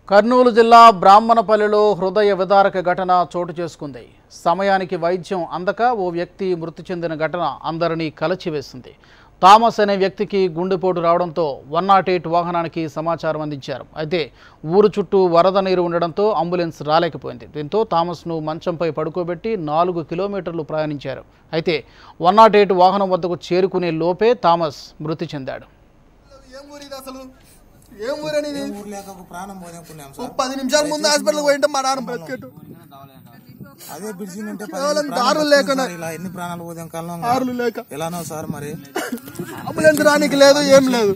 కర్నూలు జిల్లా బ్రాహ్మణపల్లిలో హృదయ విదారక ఘటన చోటు చేసుకుంది సమయానికి వైద్యం అందక ఓ వ్యక్తి మృతి చెందిన ఘటన అందరినీ కలచివేసింది థామస్ అనే వ్యక్తికి గుండెపోటు రావడంతో వన్ నాట్ ఎయిట్ వాహనానికి సమాచారం అందించారు అయితే ఊరు చుట్టూ వరద నీరు ఉండడంతో అంబులెన్స్ రాలేకపోయింది దీంతో థామస్ను మంచంపై పడుకోబెట్టి నాలుగు కిలోమీటర్లు ప్రయాణించారు అయితే వన్ నాట్ ఎయిట్ వాహనం వద్దకు చేరుకునే లోపే థామస్ మృతి చెందాడు ఏం ఊరు ఇది అసలు ఏం ఊరు అనేది ఊరు లేక ఒక ప్రాణం పోదనుకున్నాం ఓ సార్ పది నిమిషాల ముందు హాస్పిటల్ పోయింటే మా నాన్న బ్రతికేటు అదే బ్రిడ్జి ఉంటే పది కేవలం ప్రాణాలు దారులు బతుకుతాం లేకుండా- సార్. ఇలా ఎన్ని ప్రాణాలు పోదాం కళ్ళం కార్లు లేక ఎలానో సార్ మరి అంబులెన్స్ రానికి లేదు ఏం లేదు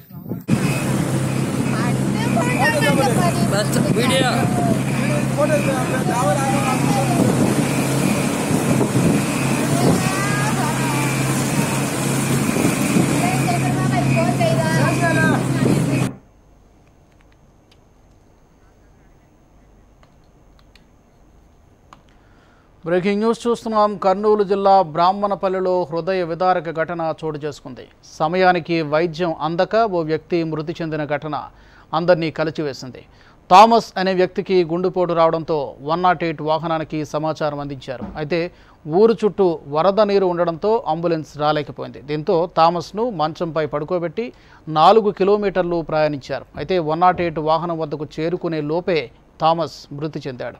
బ్రేకింగ్ న్యూస్ చూస్తున్నాం కర్నూలు జిల్లా బ్రాహ్మణపల్లిలో హృదయ విదారక ఘటన చోటు చేసుకుంది సమయానికి వైద్యం అందక ఓ వ్యక్తి మృతి చెందిన ఘటన అందరినీ కలిచివేసింది థామస్ అనే వ్యక్తికి గుండెపోటు రావడంతో వన్ నాట్ ఎయిట్ వాహనానికి సమాచారం అందించారు అయితే ఊరు చుట్టూ వరద నీరు ఉండడంతో అంబులెన్స్ రాలేకపోయింది దీంతో థామస్ను మంచంపై పడుకోబెట్టి నాలుగు కిలోమీటర్లు ప్రయాణించారు అయితే వన్ నాట్ ఎయిట్ వాహనం వద్దకు చేరుకునే లోపే థామస్ మృతి చెందాడు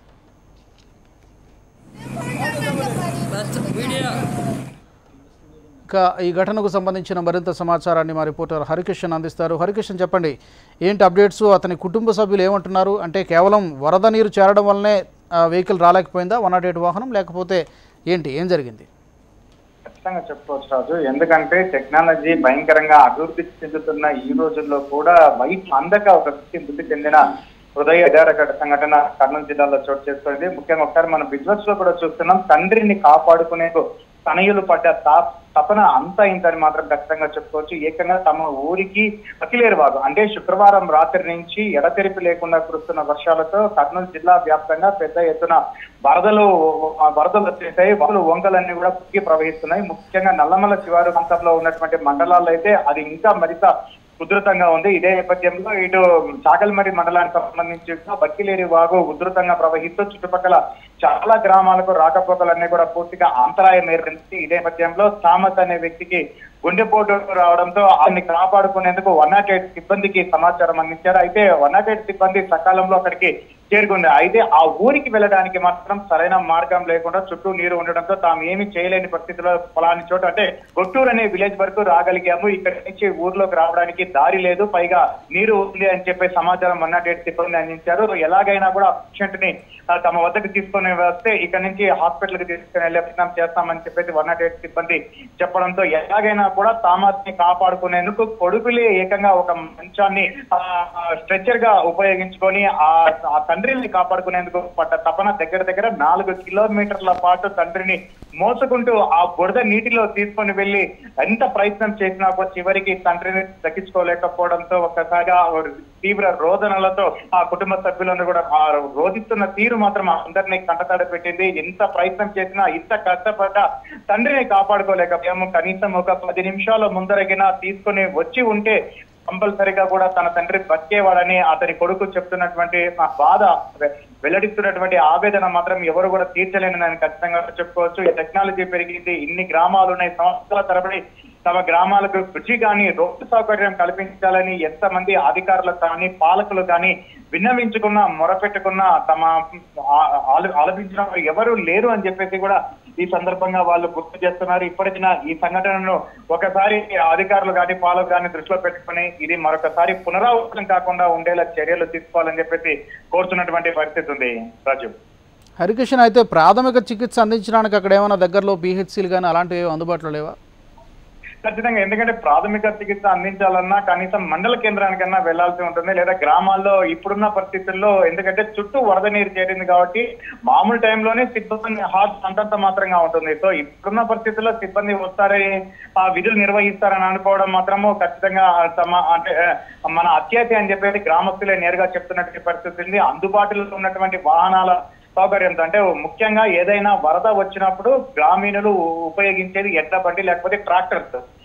ఇంకా ఈ ఘటనకు సంబంధించిన మరింత సమాచారాన్ని మా రిపోర్టర్ హరికిషన్ అందిస్తారు హరికిషన్ చెప్పండి ఏంటి అప్డేట్స్ అతని కుటుంబ సభ్యులు ఏమంటున్నారు అంటే కేవలం వరద నీరు చేరడం వల్లనే వెహికల్ రాలేకపోయిందా వన్ నాట్ ఎయిట్ వాహనం లేకపోతే ఏంటి ఏం జరిగింది ఖచ్చితంగా చెప్పుకోవచ్చు రాజు ఎందుకంటే టెక్నాలజీ భయంకరంగా అభివృద్ధి చెందుతున్న ఈ రోజుల్లో కూడా వైట్ అందక ఒక వ్యక్తి మృతి చెందిన హృదయ విదారక సంఘటన కర్నూలు జిల్లాలో చోటు చేసుకుంది ముఖ్యంగా ఒకసారి మనం బిజినెస్ లో కూడా చూస్తున్నాం తండ్రిని కాపాడుకునే తనయులు పడ్డ తా- తపన అంతా ఇంతని మాత్రం ఖచ్చితంగా చెప్పుకోవచ్చు ఏకంగా తమ ఊరికి అఖిలేరు వాగు అంటే శుక్రవారం రాత్రి నుంచి ఎడతెరిపి లేకుండా కురుస్తున్న వర్షాలతో కర్నూలు జిల్లా వ్యాప్తంగా పెద్ద ఎత్తున వరదలు ఆ, వరదలు వచ్చేసాయి వరదలు వంకలన్నీ కూడా పొంగి ప్రవహిస్తున్నాయి ముఖ్యంగా నల్లమల శివారు ప్రాంతంలో ఉన్నటువంటి మండలాల్లో అయితే అది ఇంకా మరింత ఉధృతంగా ఉంది ఇదే నేపథ్యంలో ఇటు చాకల్మరి మండలానికి సంబంధించి కూడా బక్కిలేరి వాగు ఉధృతంగా ప్రవహిస్తూ చుట్టుపక్కల చాలా గ్రామాలకు రాకపోకలన్నీ కూడా పూర్తిగా అంతరాయం ఏర్పడింది ఇదే నేపథ్యంలో థామస్ అనే వ్యక్తికి గుండెపోటు రావడంతో ఆయన్ని కాపాడుకునేందుకు వన్ నాట్ ఎయిట్ సిబ్బందికి సమాచారం అందించారు అయితే వన్ నాట్ ఎయిట్ సిబ్బంది సకాలంలో అక్కడికి చేరుకుంది అయితే ఆ ఊరికి వెళ్ళడానికి మాత్రం సరైన మార్గం లేకుండా చుట్టూ నీరు ఉండడంతో తాము ఏమీ చేయలేని పరిస్థితిలో ఫలాని చోట అంటే గొట్టూరు అనే విలేజ్ వరకు రాగలిగాము ఇక్కడి నుంచి ఊర్లోకి రావడానికి దారి లేదు పైగా నీరు ఉంది అని చెప్పి సమాచారం వన్ నాట్ ఎయిట్ సిబ్బంది అందించారు ఎలాగైనా కూడా పేషెంట్ ని ఆ, తమ వద్దకు తీసుకొని వస్తే ఇక్కడ నుంచి హాస్పిటల్ కి తీసుకుని వెళ్ళే ప్రయత్నం చేస్తామని చెప్పేసి వన్ నాట్ ఎయిట్ సిబ్బంది చెప్పడంతో ఎలాగైనా కూడా తామస్ ని కాపాడుకునేందుకు కొడుకులే ఏకంగా ఒక మంచాన్ని స్ట్రెచర్ గా ఉపయోగించుకొని ఆ ఆ తండ్రిని కాపాడుకునేందుకు పడ్డ తపన దగ్గర దగ్గర నాలుగు కిలోమీటర్ల పాటు తండ్రిని మోసుకుంటూ ఆ బురద నీటిలో తీసుకొని వెళ్లి ఎంత ప్రయత్నం చేసినా కూడా చివరికి తండ్రిని దక్కించుకోలేకపోవడంతో ఒక్కసారిగా తీవ్ర రోదనలతో ఆ కుటుంబ సభ్యులను కూడా ఆ రోధిస్తున్న తీరు మాత్రం అందరినీ కంటతడ పెట్టింది ఎంత ప్రయత్నం చేసినా ఇంత కష్టపడ్డ తండ్రిని కాపాడుకోలేకపోయాము కనీసం ఒక పది నిమిషాల ముందరగిన తీసుకొని వచ్చి ఉంటే కంపల్సరిగా కూడా తన తండ్రి బతికేవాడని అతని కొడుకు చెప్తున్నటువంటి ఆ బాధ వె- వెల్లడిస్తున్నటువంటి ఆవేదన మాత్రం ఎవరు కూడా తీర్చలేని ఖచ్చితంగా చెప్పుకోవచ్చు ఈ టెక్నాలజీ పెరిగింది ఇన్ని గ్రామాలు ఉన్నాయి సంవత్సరాల తరబడి తమ గ్రామాలకు కృషి కానీ రోడ్డు సౌకర్యం కల్పించాలని ఎంతమంది అధికారులు కానీ పాలకులు కానీ విన్నవించుకున్న మొరపెట్టుకున్న తమ ఆ- ఆల- ఆలపించిన వారు ఎవరు లేరు అని చెప్పేసి కూడా ఈ సందర్భంగా వాళ్ళు గుర్తు చేస్తున్నారు ఇప్పటికిన ఈ సంఘటనను ఒకసారి అధికారులు కానీ పాలకులు కానీ దృష్టిలో పెట్టుకుని ఇది మరొకసారి పునరావృతం కాకుండా ఉండేలా చర్యలు తీసుకోవాలని చెప్పేసి కోరుతున్నటువంటి పరిస్థితి ఉంది రాజు హరికిషన్ అయితే ప్రాథమిక చికిత్స అందించడానికి అక్కడ ఏమైనా దగ్గరలో పీహెచ్సీలు కానీ అలాంటివి ఏవి అందుబాటులో లేవా ఖచ్చితంగా ఎందుకంటే ప్రాథమిక చికిత్స అందించాలన్నా కనీసం మండల కేంద్రానికన్నా వెళ్లాల్సి ఉంటుంది లేదా గ్రామాల్లో ఇప్పుడున్న పరిస్థితుల్లో ఎందుకంటే చుట్టూ వరద నీరు చేరింది కాబట్టి మామూలు టైంలోనే సిబ్బంది హార్ట్ అంతంత మాత్రంగా ఉంటుంది సో ఇప్పుడున్న పరిస్థితుల్లో సిబ్బంది వస్తారని ఆ విధులు నిర్వహిస్తారని అనుకోవడం మాత్రము ఖచ్చితంగా తమ అంటే ఆ, మన అత్యాశ అని చెప్పేసి గ్రామస్తులే నేరుగా చెప్తున్నటువంటి పరిస్థితి ఉంది అందుబాటులో ఉన్నటువంటి వాహనాల సౌకర్యంతో అంటే ముఖ్యంగా ఏదైనా వరద వచ్చినప్పుడు గ్రామీణులు ఉపయోగించేది ఎడ్ల బండి లేకపోతే ట్రాక్టర్స్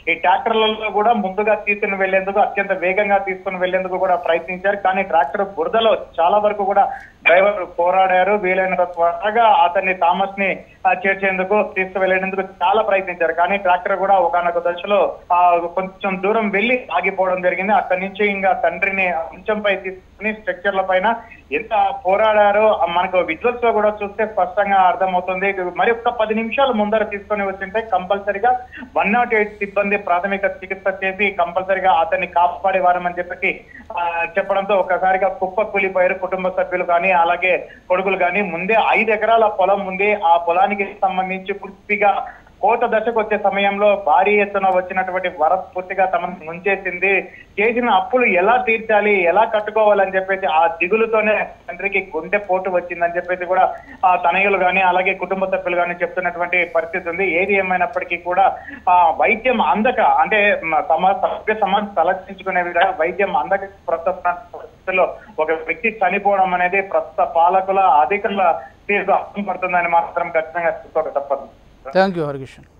ఈ ట్రాక్టర్లలో కూడా ముందుగా తీసుకుని వెళ్లేందుకు అత్యంత వేగంగా తీసుకుని వెళ్లేందుకు కూడా ప్రయత్నించారు కానీ ట్రాక్టర్ బురదలో చాలా వరకు కూడా డ్రైవర్ పోరాడారు వీలైనంత త్వరగా అతన్ని థామస్ ని ఆ, చేర్చేందుకు తీసుకువెళ్లేందుకు చాలా ప్రయత్నించారు కానీ ట్రాక్టర్ కూడా ఒకనొక దశలో ఆ, కొంచెం దూరం వెళ్లి ఆగిపోవడం జరిగింది అక్కడి నుంచి ఇంకా తండ్రిని కొంచెంపై తీసుకుని స్ట్రక్చర్ల పైన ఎంత పోరాడారో ఆ, మనకు విజువల్స్ లో కూడా చూస్తే స్పష్టంగా అర్థమవుతుంది మరి ఒక్క పది నిమిషాలు ముందర తీసుకొని వచ్చింటే కంపల్సరిగా వన్ నాట్ ఎయిట్ సిబ్బంది ప్రాథమిక చికిత్స చేసి కంపల్సరిగా అతన్ని కాపాడేవారమని చెప్పి ఆ, చెప్పడంతో ఒకసారిగా కుప్ప కూలిపోయారు కుటుంబ సభ్యులు కానీ అలాగే కొడుకులు కానీ ముందే ఐదు ఎకరాల పొలం ఉంది ఆ పొలానికి సంబంధించి పూర్తిగా కోత దశకు వచ్చే సమయంలో భారీ ఎత్తున వచ్చినటువంటి వరద పూర్తిగా తమను ముంచేసింది చేసిన అప్పులు ఎలా తీర్చాలి ఎలా కట్టుకోవాలని చెప్పేసి ఆ దిగులుతోనే తండ్రికి గుండె పోటు వచ్చిందని చెప్పేసి కూడా ఆ తనయులు కానీ అలాగే కుటుంబ సభ్యులు కానీ చెప్తున్నటువంటి పరిస్థితి ఉంది ఏది ఏమైనప్పటికీ కూడా ఆ వైద్యం అందక అంటే మ- సమాజ సభ్య సమాజం తలచించుకునే విధంగా వైద్యం అందక ప్రస్తుత పరిస్థితుల్లో ఒక వ్యక్తి చనిపోవడం అనేది ప్రస్తుత పాలకుల అధికారుల తీర్పు అర్థం పడుతుందని మాత్రం ఖచ్చితంగా చెప్పుకోక తప్పదు థ్యాంక్ యూ హరికిషన్